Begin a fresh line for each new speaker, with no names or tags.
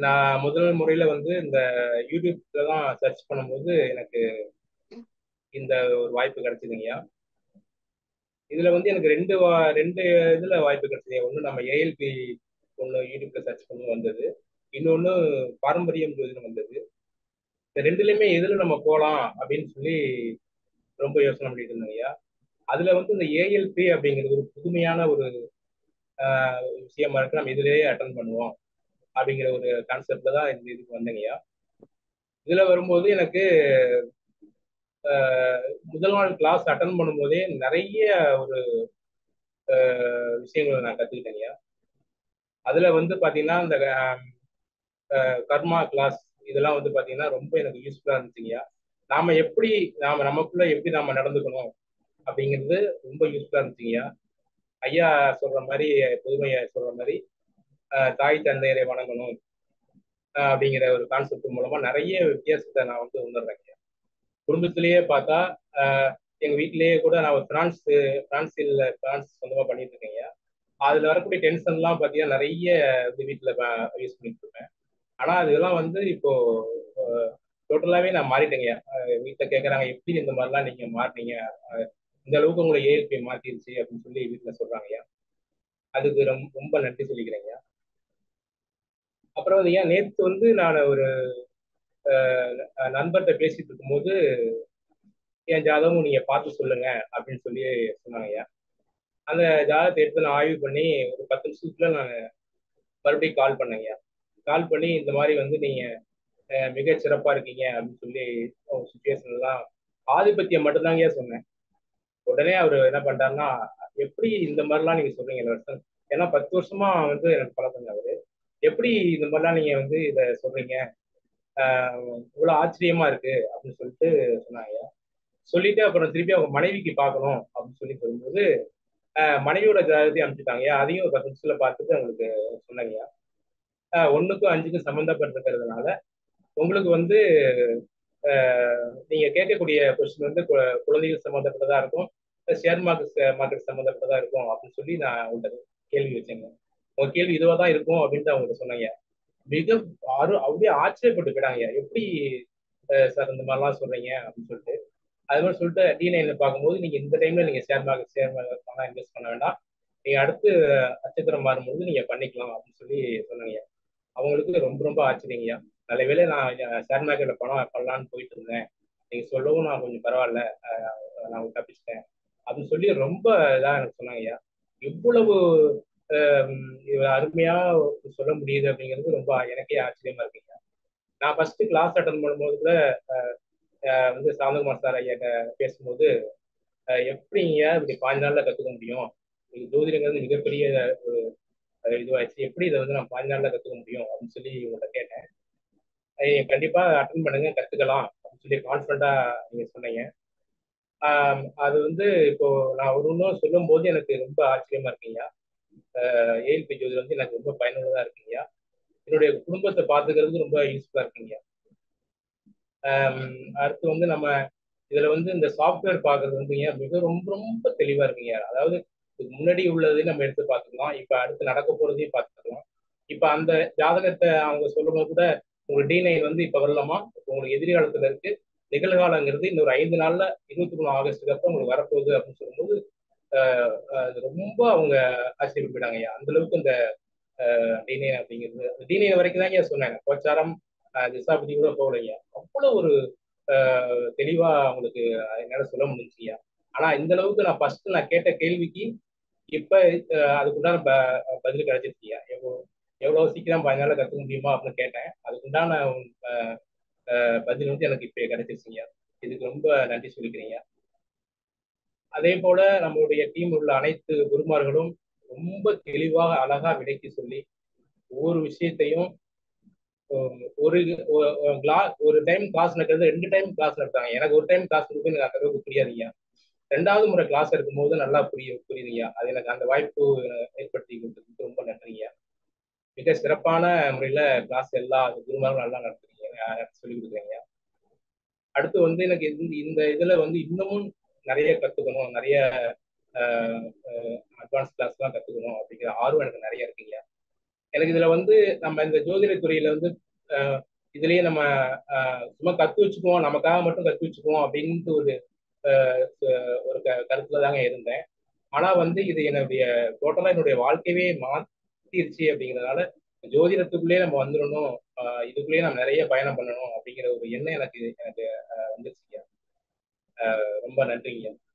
நான் முதல் முறையில வந்து இந்த யூடியூப்ல தான் சர்ச் பண்ணும்போது எனக்கு இந்த ஒரு வாய்ப்பு கிடைச்சதுங்கய்யா இதுல வந்து எனக்கு ரெண்டு வா- ரெண்டு இதுல வாய்ப்பு கிடைச்சது ஒன்று நம்ம ஏஎல்பி ஒன்று யூடியூப்ல சர்ச் பண்ணி வந்தது இன்னொன்று பாரம்பரியம் ஜோதிடம் வந்தது இந்த ரெண்டுலையுமே எதுல நம்ம போகலாம் அப்படின்னு சொல்லி ரொம்ப யோசனை பண்ணிட்டு இருந்தேங்கய்யா அதுல வந்து இந்த ஏஎல்பி அப்படிங்கிறது ஒரு புதுமையான ஒரு ஆஹ், விஷயமா இருக்கு நம்ம இதுலயே அட்டன் பண்ணுவோம் அப்படிங்கிற ஒரு கான்செப்ட்ல தான் இந்த இதுக்கு வந்தேங்கய்யா இதுல வரும்போது எனக்கு ஆஹ், முதல் நாள் கிளாஸ் அட்டன் பண்ணும்போதே நிறைய ஒரு ஆஹ், விஷயங்களை நான் கத்துக்கிட்டேங்கய்யா அதுல வந்து பாத்தீங்கன்னா இந்த ஆஹ், கர்மா கிளாஸ் இதெல்லாம் வந்து பாத்தீங்கன்னா ரொம்ப எனக்கு யூஸ்ஃபுல்லா இருந்துச்சுங்கய்யா நாம எப்படி நாம நமக்குள்ள எப்படி நாம நடந்துக்கணும் அப்படிங்கிறது ரொம்ப யூஸ்ஃபுல்லா இருந்துச்சுங்கய்யா ஐயா சொல்ற மாதிரி புதுமையா சொல்ற மாதிரி ஆஹ், தாய் தந்தையரை வணங்கணும் ஆஹ், அப்படிங்கிற ஒரு கான்செப்ட் மூலமா நிறைய வித்தியாசத்தை நான் வந்து உணர்றேங்க குடும்பத்திலேயே பார்த்தா ஆஹ், எங்க வீட்டிலேயே கூட நான் ஒரு பிரான்ஸ் பிரான்சில் பிரான்ஸ் சொந்தமா பண்ணிட்டு இருக்கேங்க அதுல வரக்கூடிய டென்ஷன்லாம் பார்த்தீங்கன்னா நிறைய வந்து வீட்டில் யூஸ் பண்ணிட்டு இருப்பேன் ஆனா அதெல்லாம் வந்து இப்போ டோட்டலாவே நான் மாறிட்டேங்க வீட்டில் கேட்குறாங்க எப்படி இந்த மாதிரிலாம் நீங்க மாறினீங்க ஆஹ், இந்த அளவுக்கு உங்களை ஏஎல்பி மாத்திருச்சு அப்படின்னு சொல்லி வீட்டில் சொல்றாங்கய்யா அதுக்கு ரொம்ப ரொம்ப நன்றி சொல்லிக்கிறேங்க அப்புறம் வந்து ஏன் நேற்று வந்து நான் ஒரு அஹ், நண்பர்கிட்ட பேசிட்டு இருக்கும்போது என் ஜாதகம் நீங்க பார்த்து சொல்லுங்க அப்படின்னு சொல்லி சொன்னாங்கய்யா அந்த ஜாதகத்தை எடுத்து நான் ஆய்வு பண்ணி ஒரு பத்து நிமிஷத்துல நான் மறுபடியும் கால் பண்ணேங்கய்யா கால் பண்ணி இந்த மாதிரி வந்து நீங்க அஹ், மிக சிறப்பா இருக்கீங்க அப்படின்னு சொல்லி சுச்சுவேஷன் எல்லாம் ஆதிபத்தியம் மட்டும்தாங்கய்யா சொன்னேன் உடனே அவர் என்ன பண்ணிட்டாருன்னா எப்படி இந்த மாதிரிலாம் நீங்க சொல்றீங்க இந்த வருஷம் ஏன்னா பத்து வருஷமா வந்து எனக்கு பழக்கங்க அவரு எப்படி இந்த மாதிரிலாம் நீங்க வந்து இதை சொல்றீங்க ஆஹ் இவ்வளவு ஆச்சரியமா இருக்கு அப்படின்னு சொல்லிட்டு சொன்னாங்க சொல்லிட்டு அப்புறம் திருப்பி அவங்க மனைவிக்கு பார்க்கணும் அப்படின்னு சொல்லி சொல்லும்போது ஆஹ் மனைவியோட ஜாதகத்தையும் அனுப்பிச்சிட்டாங்க அதையும் ஒரு பத்து நிமிஷத்துல பார்த்துட்டு அவங்களுக்கு சொன்னாங்க ஆஹ் ஒண்ணுக்கும் அஞ்சுக்கும் சம்மந்தப்பட்டிருக்கிறதுனால உங்களுக்கு வந்து ஆஹ் நீங்க கேட்கக்கூடிய கொஸ்டின் வந்து கு- குழந்தைகள் சம்மந்தப்பட்டதா இருக்கும் ஷேர் மார்க்கெட் மார்க்கெட் சம்மந்தப்பட்டதா இருக்கும் அப்படின்னு சொல்லி நான் உங்கள்கிட்ட கேள்வி வச்சேங்க உங்க கேள்வி இதுவா தான் இருக்கும் அப்படின்னு அவங்கள்ட்ட சொன்னாங்க மிக அரு அப்படியே ஆச்சரியப்பட்டு போயிட்டாங்க எப்படி சார் இந்த மாதிரிலாம் சொல்றீங்க அப்படின்னு சொல்லிட்டு அது மாதிரி சொல்லிட்டு டிநைன்ல பார்க்கும்போது நீங்க இந்த டைம்ல நீங்க ஷேர் மார்க்கெட் ஷேர் மார்க்கெட் பணம் இன்வெஸ்ட் பண்ண வேண்டாம் நீங்க அடுத்து நட்சத்திரம் மாறும்போது நீங்க பண்ணிக்கலாம் அப்படின்னு சொல்லி சொன்னாங்க அவங்களுக்கு ரொம்ப ரொம்ப ஆச்சரியங்கய்யா நல்ல வேளை நான் ஷேர் மார்க்கெட்ல பணம் பண்ணலான்னு போயிட்டு இருந்தேன் நீங்க சொல்லவும் நான் கொஞ்சம் பரவாயில்ல அஹ் நான் தப்பிச்சிட்டேன் அப்படின்னு சொல்லி ரொம்ப இதா எனக்கு சொன்னாங்கய்யா இவ்வளவு ஹம், இது அருமையா சொல்ல முடியுது அப்படிங்கிறது ரொம்ப எனக்கே ஆச்சரியமா இருக்குங்க நான் ஃபர்ஸ்ட் கிளாஸ் அட்டன் பண்ணும்போது கூட அஹ், அஹ், வந்து சாந்தகுமார் சார் ஐயா பேசும்போது அஹ், எப்படிங்க இப்படி பாஞ்சு நாள்ல கத்துக்க முடியும் இது ஜோதிடங்கிறது மிகப்பெரிய ஒரு அஹ், இதுவாச்சு எப்படி இதை வந்து நான் பாஞ்சு நாள்ல கத்துக்க முடியும் அப்படின்னு சொல்லி உங்கள்கிட்ட கேட்டேன் அஹ், கண்டிப்பா அட்டன் பண்ணுங்க கத்துக்கலாம் அப்படின்னு சொல்லி கான்ஃபிடண்டா நீங்க சொன்னீங்க ஆஹ், அது வந்து இப்போ நான் ஒரு இன்னும் சொல்லும் போது எனக்கு ரொம்ப ஆச்சரியமா இருக்குங்க ஏஎல்பி ஜோதிடம் வந்து எனக்கு ரொம்ப பயனுள்ளதா இருக்குங்க என்னுடைய குடும்பத்தை பார்த்துக்கிறதுக்கு ரொம்ப யூஸ்ஃபுல்லா இருக்குங்க ஆம், அடுத்து வந்து நம்ம இதுல வந்து இந்த சாஃப்ட்வேர் பார்க்கறது வந்துங்க மிக ரொம்ப ரொம்ப தெளிவா இருக்குங்க அதாவது இதுக்கு முன்னாடி உள்ளதையும் நம்ம எடுத்து பார்த்துக்கலாம் இப்ப அடுத்து நடக்க போறதையும் பார்த்துக்கலாம் இப்ப அந்த ஜாதகத்தை அவங்க சொல்லும்போது கூட உங்களுக்கு டி நைன் வந்து இப்ப வரலாமா இப்ப உங்களுக்கு எதிர்காலத்துல இருக்கு நிகழ்காலங்கிறது இன்னொரு ஐந்து நாள்ல இருபத்தி மூணு ஆகஸ்டுக்கு அப்புறம் உங்களுக்கு வரப்போகுது அப்படின்னு சொல்லும்போது ஆஹ் ஆஹ் அது ரொம்ப அவங்க ஆச்சரியப்பட்டாங்க ஐயா அந்த அளவுக்கு இந்த டிநைன் அப்படிங்கிறது டிநைன் வரைக்கும் தான் ஐயா சொன்னாங்க கோச்சாரம் திசாபதி கூட போகலைங்க அவ்வளவு ஒரு ஆஹ் தெளிவா அவங்களுக்கு என்னால சொல்ல முடிஞ்சுங்கய்யா ஆனா இந்த அளவுக்கு நான் ஃபர்ஸ்ட் நான் கேட்ட கேள்விக்கு இப்ப ஆஹ் அதுக்குண்டான ப- பதில் கிடைச்சிருக்கீங்க எவ்வளவு எவ்வளவு சீக்கிரம் பதினால கத்துக்க முடியுமா அப்படின்னு கேட்டேன் அதுக்குண்டான ஆஹ் ஆஹ் பதில் வந்து எனக்கு இப்ப கிடைச்சிருச்சுங்க இதுக்கு ரொம்ப நன்றி சொல்லிக்கிறீங்க அதே போல நம்மளுடைய டீம் உள்ள அனைத்து குருமார்களும் ரொம்ப தெளிவாக அழகா விளக்கி சொல்லி ஒவ்வொரு விஷயத்தையும் உம், ஒரு கிளாஸ் ஒரு டைம் கிளாஸ் நடக்கிறது ரெண்டு டைம் கிளாஸ் நடத்தாங்க எனக்கு ஒரு டைம் கிளாஸ் நடக்கும் எனக்கு அந்த அளவுக்கு புரியாதுங்க ரெண்டாவது முறை கிளாஸ் எடுக்கும்போது நல்லா புரிய புரியுதுங்க அது எனக்கு அந்த வாய்ப்பு ஏற்படுத்தி கொடுத்ததுக்கு ரொம்ப நன்றிங்க மிக சிறப்பான முறையில கிளாஸ் எல்லா குருமார்களும் நல்லா நடத்துறீங்க சொல்லி கொடுக்குறீங்க அடுத்து வந்து எனக்கு இந்த இந்த இதுல வந்து இன்னமும் நிறைய கத்துக்கணும் நிறைய அட்வான்ஸ் கிளாஸ்லாம் கத்துக்கணும் அப்படிங்கிற ஆர்வம் எனக்கு நிறைய இருக்குங்க எனக்கு இதுல வந்து நம்ம இந்த ஜோதிட துறையில வந்து அஹ், இதுலயே நம்ம அஹ், சும்மா கத்து வச்சுக்குவோம் நமக்காக மட்டும் கத்து வச்சுக்குவோம் அப்படின்ட்டு ஒரு அஹ், அஹ், ஒரு க- கருத்துல தாங்க இருந்தேன் ஆனா வந்து இது என்னுடைய டோட்டலா என்னுடைய வாழ்க்கையவே மாத்திருச்சு அப்படிங்கிறதுனால ஜோதிடத்துக்குள்ளேயே நம்ம வந்துடணும் ஆஹ் இதுக்குள்ளேயே நம்ம நிறைய பயணம் பண்ணணும் அப்படிங்கிற ஒரு எண்ணம் எனக்கு எனக்கு ஆஹ் வந்துருச்சுங்க ஆஹ் ரொம்ப நன்றிங்க